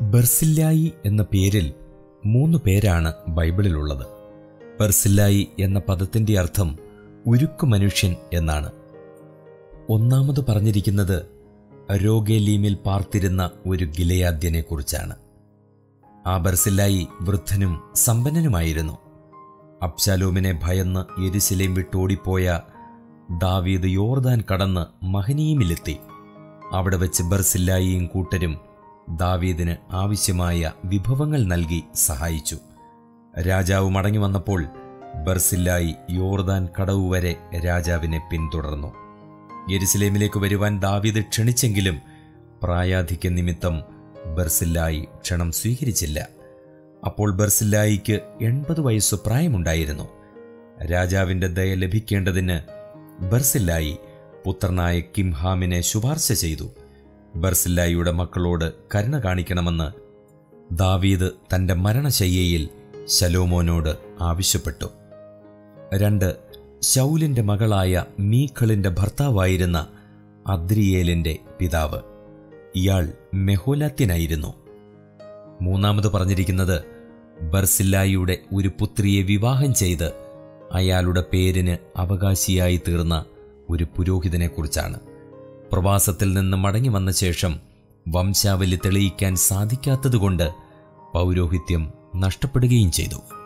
ബർസില്ലായി എന്ന പേരിൽ മൂന്ന് പേരാണ് ബൈബിളിലുള്ളത് ബർസില്ലായി എന്ന പദത്തിന്റെ അർത്ഥം ഉരുക്കു മനുഷ്യൻ എന്നാണ് ഒന്നാമത് പറഞ്ഞിരിക്കുന്നത് രോഗേലീമിൽ പാർത്തിരുന്ന ഒരു ഗിലയാദ്യനെ കുറിച്ചാണ് ആ ബർസില്ലായി വൃദ്ധനും സമ്പന്നനുമായിരുന്നു അബ്ശാലോമിനെ ഭയന്ന് യെരുശലേം വിട്ടോടിപ്പോയ ദാവീദ് യോർദാൻ കടന്ന് മഹനീമിലെത്തി അവിടെ വെച്ച് ബർസില്ലായിയും കൂട്ടരും ദാവീദിന് ആവശ്യമായ വിഭവങ്ങൾ നൽകി സഹായിച്ചു രാജാവ് മടങ്ങി വന്നപ്പോൾ ബർസില്ലായി യോർദാൻ കടവ് വരെ രാജാവിനെ പിന്തുടർന്നു യെരുസലേമിലേക്ക് വരുവാൻ ദാവീദ് ക്ഷണിച്ചെങ്കിലും പ്രായാധിക്യ നിമിത്തം ബർസില്ലായി ക്ഷണം സ്വീകരിച്ചില്ല അപ്പോൾ ബർസില്ലായിക്ക് എൺപത് വയസ്സ് പ്രായമുണ്ടായിരുന്നു രാജാവിന്റെ ദയ ലഭിക്കേണ്ടതിന് ബർസില്ലായി പുത്രനായ കിംഹാമിനെ ശുപാർശ ചെയ്തു ബർസില്ലായിയുടെ മക്കളോട് കരുണ കാണിക്കണമെന്ന് ദാവീദ് തന്റെ മരണശയ്യയിൽ ശലോമോനോട് ആവശ്യപ്പെട്ടു രണ്ട് ശൗലിന്റെ മകളായ മീഖളിന്റെ ഭർത്താവായിരുന്ന അദ്രിയേലിന്റെ പിതാവ് ഇയാൾ മെഹോലാത്യനായിരുന്നു മൂന്നാമത് പറഞ്ഞിരിക്കുന്നത് ബർസില്ലായിയുടെ ഒരു പുത്രിയെ വിവാഹം ചെയ്ത് അയാളുടെ പേരിന് അവകാശിയായി തീർന്ന ഒരു പുരോഹിതനെക്കുറിച്ചാണ് പ്രവാസത്തിൽ നിന്ന് മടങ്ങി വന്ന ശേഷം വംശാവലി തെളിയിക്കാൻ സാധിക്കാത്തതുകൊണ്ട് പൗരോഹിത്യം നഷ്ടപ്പെടുകയും ചെയ്തു